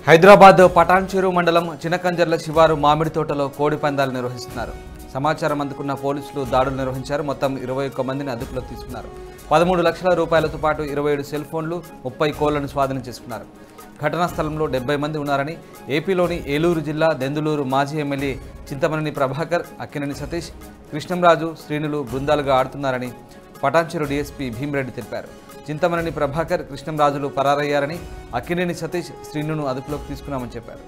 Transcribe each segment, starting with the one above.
హైదరాబాద్ పటాన్చెరు మండలం చినకంజర్ల శివారు మామిడి తోటలో కోడి పందాలు నిర్వహిస్తున్నారు సమాచారం అందుకున్న పోలీసులు దాడులు నిర్వహించారు మొత్తం ఇరవై ఒక్క మందిని అదుపులోకి తీసుకున్నారు పదమూడు లక్షల రూపాయలతో పాటు ఇరవై ఏడు సెల్ ఫోన్లు ముప్పై కోళ్లను స్వాధీనం చేసుకున్నారు ఘటనా స్థలంలో డెబ్బై మంది ఉన్నారని ఏపీలోని ఏలూరు జిల్లా దెందులూరు మాజీ ఎమ్మెల్యే చింతమనేని ప్రభాకర్ అక్కినేని సతీష్ కృష్ణంరాజు శ్రీనులు బృందాలుగా ఆడుతున్నారని పటాన్చెరు డీఎస్పీ భీమరెడ్డి తెలిపారు చింతమనేని ప్రభాకర్ కృష్ణంరాజులు పరారయ్యారని అక్కినేని సతీష్ శ్రీనును అదుపులోకి తీసుకున్నామని చెప్పారు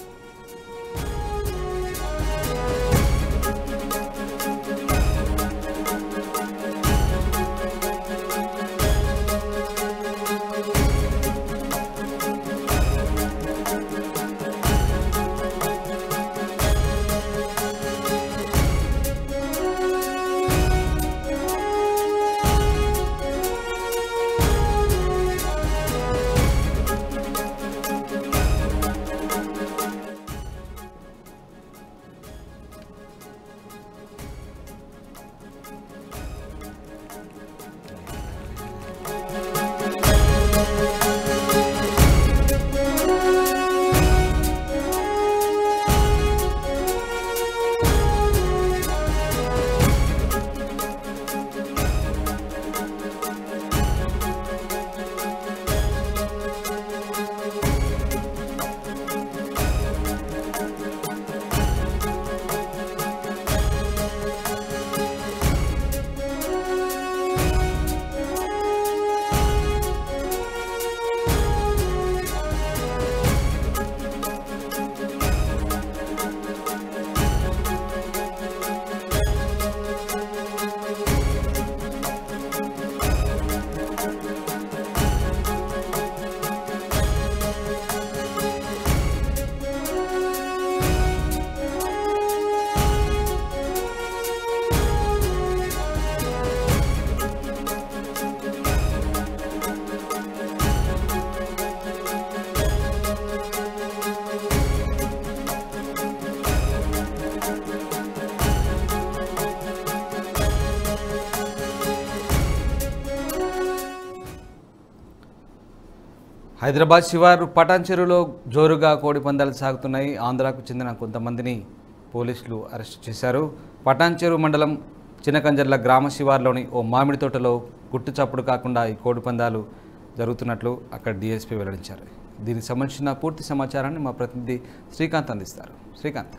హైదరాబాద్ శివారు పటాన్చెరులో జోరుగా కోడి పందాలు సాగుతున్నాయి ఆంధ్రాకు చెందిన కొంతమందిని పోలీసులు అరెస్టు చేశారు పటాన్చెరు మండలం చినకంజర్ల గ్రామ శివార్లోని ఓ మామిడి తోటలో గుట్టు చప్పుడు కాకుండా ఈ కోడి పందాలు జరుగుతున్నట్లు అక్కడ డీఎస్పీ వెల్లడించారు దీనికి సంబంధించిన పూర్తి సమాచారాన్ని మా ప్రతినిధి శ్రీకాంత్ అందిస్తారు శ్రీకాంత్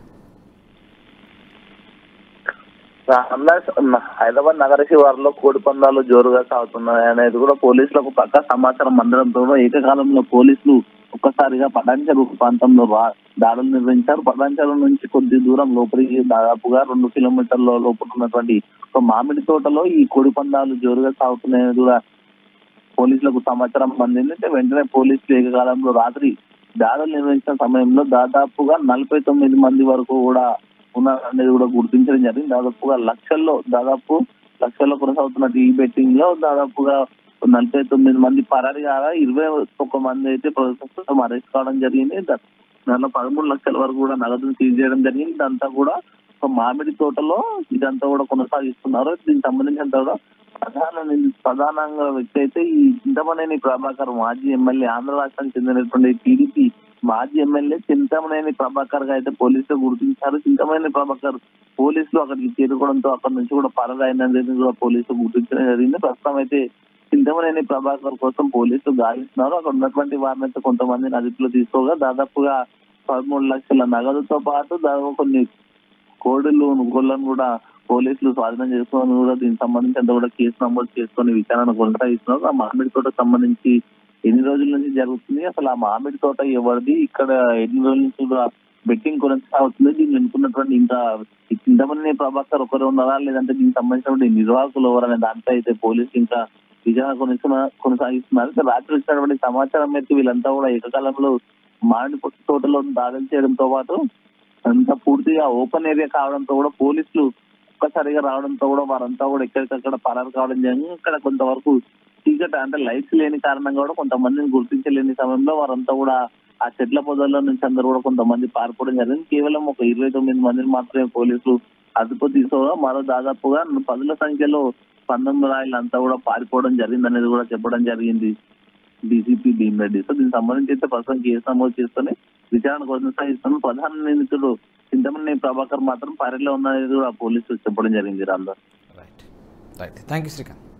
రామ్దాస్ హైదరాబాద్ నగర శివారులో కోడి పందాలు జోరుగా సాగుతున్నాయి అనేది కూడా పోలీసులకు పక్క సమాచారం అందడంతో ఏకకాలంలో పోలీసులు ఒక్కసారిగా పటాన్చెరు ప్రాంతంలో రా- దాడులు నిర్వహించారు పటాన్చెరు నుంచి కొద్ది దూరం లోపలికి దాదాపుగా రెండు కిలోమీటర్ల లోపల ఉన్నటువంటి ఒక మామిడి తోటలో ఈ కోడి పందాలు జోరుగా సాగుతున్నాయని కూడా పోలీసులకు సమాచారం అందింది అంటే వెంటనే పోలీసులు ఏకకాలంలో రాత్రి దాడులు నిర్వహించిన సమయంలో దాదాపుగా నలభై తొమ్మిది మంది వరకు కూడా ఉన్నారనేది కూడా గుర్తించడం జరిగింది దాదాపుగా లక్షల్లో దాదాపు లక్షల్లో కొనసాగుతున్న ఈ బెట్టింగ్ లో దాదాపుగా నలభై తొమ్మిది మంది పరారి కాగా ఇరవై ఒక్క మంది అయితే ప్రస్తుతం అరెస్ట్ కావడం జరిగింది దా- దాంట్లో పదమూడు లక్షల వరకు కూడా నగదును సీజ్ చేయడం జరిగింది ఇదంతా కూడా ఒక మామిడి తోటలో ఇదంతా కూడా కొనసాగిస్తున్నారు దీనికి సంబంధించినంత కూడా ప్రధాన నింది- ప్రధానంగా వ్యక్తి అయితే ఈ చింతమనేని ప్రభాకర్ మాజీ ఎమ్మెల్యే ఆంధ్ర రాష్ట్రానికి చెందినటువంటి టీడీపీ మాజీ ఎమ్మెల్యే చింతమనేని ప్రభాకర్ గా అయితే పోలీసులు గుర్తించారు చింతమనేని ప్రభాకర్ పోలీసులు అక్కడికి చేరుకోవడంతో అక్కడి నుంచి కూడా పరగాయనది కూడా పోలీసులు గుర్తించడం జరిగింది ప్రస్తుతం అయితే చింతమనేని ప్రభాకర్ కోసం పోలీసులు గాలిస్తున్నారు అక్కడ ఉన్నటువంటి వారిని అయితే కొంతమందిని అదుపులో తీసుకోగా దాదాపుగా పదమూడు లక్షల నగదుతో పాటు దాదాపు కొన్ని కోడులు నువ్వులను కూడా పోలీసులు స్వాధీనం చేసుకొని కూడా దీనికి సంబంధించి అంతా కూడా కేసు నమోదు చేసుకొని విచారణ కొనసాగిస్తున్నారు ఆ మామిడి తోటకు సంబంధించి ఎన్ని రోజుల నుంచి జరుగుతుంది అసలు ఆ మామిడి తోట ఎవరిది ఇక్కడ ఎన్ని రోజుల నుంచి కూడా బెట్టింగ్ కొనసాగుతుంది దీన్ని ఎన్నుకున్నటువంటి ఇంకా ఈ చింతమనేని ప్రభాకర్ ఒకరు ఉన్నారా లేదంటే దీనికి సంబంధించినటువంటి నిర్వాహకులు ఎవరనే దాంట్లో అయితే పోలీసులు ఇంకా విచారణ కొనసా- కొనసాగిస్తున్నారు అయితే రాత్రి వచ్చినటువంటి సమాచారం మేరకు వీళ్ళంతా కూడా ఏకకాలంలో మామిడి తోటలో దాడులు చేయడంతో పాటు అంతా పూర్తిగా ఓపెన్ ఏరియా కావడంతో కూడా పోలీసులు ఒక్కసారిగా రావడంతో కూడా వారంతా కూడా ఎక్కడికక్కడ పరారు కావడం జరిగింది ఇక్కడ కొంతవరకు చీకటి అంటే లైట్స్ లేని కారణంగా కూడా కొంతమందిని గుర్తించలేని సమయంలో వారంతా కూడా ఆ చెట్ల పొదల్లో నుంచి అందరూ కూడా కొంతమంది పారిపోవడం జరిగింది కేవలం ఒక ఇరవై తొమ్మిది మందిని మాత్రమే పోలీసులు అదుపు తీసుకోగా మరో దాదాపుగా పదుల సంఖ్యలో పంతొమ్మిది రాయిలు అంతా కూడా పారిపోవడం జరిగింది అనేది కూడా చెప్పడం జరిగింది డీసీపీ భీమిరెడ్డి సో దీనికి సంబంధించి అయితే ప్రస్తుతం కేసు నమోదు చేసుకుని విచారణ కొనసాగిస్తాను ప్రధాన నిందితుడు చింతమణి ప్రభాకర్ మాత్రం పర్యలో ఉన్నది కూడా పోలీసులు చెప్పడం జరిగింది Ramdas right right thank you Srikanth